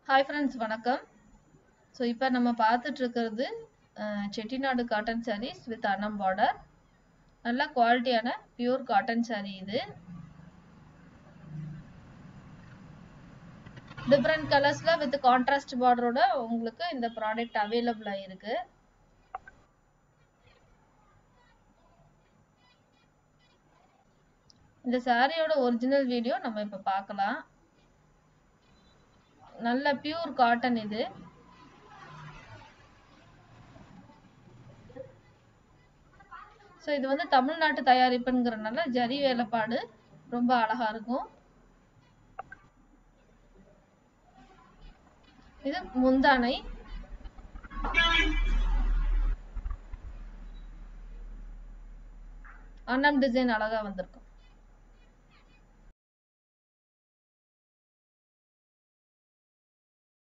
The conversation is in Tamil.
ஹாய் ஃப்ரெண்ட்ஸ் வணக்கம் ஸோ இப்போ நம்ம பார்த்துட்டு இருக்கிறது ah, Chettinad cotton sarees with அனம் பார்டர் நல்ல குவாலிட்டியான பியூர் காட்டன் saree இது டிஃப்ரெண்ட் கலர்ஸ்ல வித் கான்ட்ராஸ்ட் பார்டரோட உங்களுக்கு இந்த ப்ராடக்ட் அவைலபிளா இருக்கு இந்த சாரியோட ஒரிஜினல் வீடியோ நம்ம இப்ப பார்க்கலாம் நல்ல பியூர் காட்டன் இது ஸோ இது வந்து தமிழ்நாட்டு தயாரிப்புங்கிறனால ஜரி வேலைப்பாடு ரொம்ப அழகா இருக்கும் இது முந்தானை அன்னம் டிசைன் அழகா வந்திருக்கும்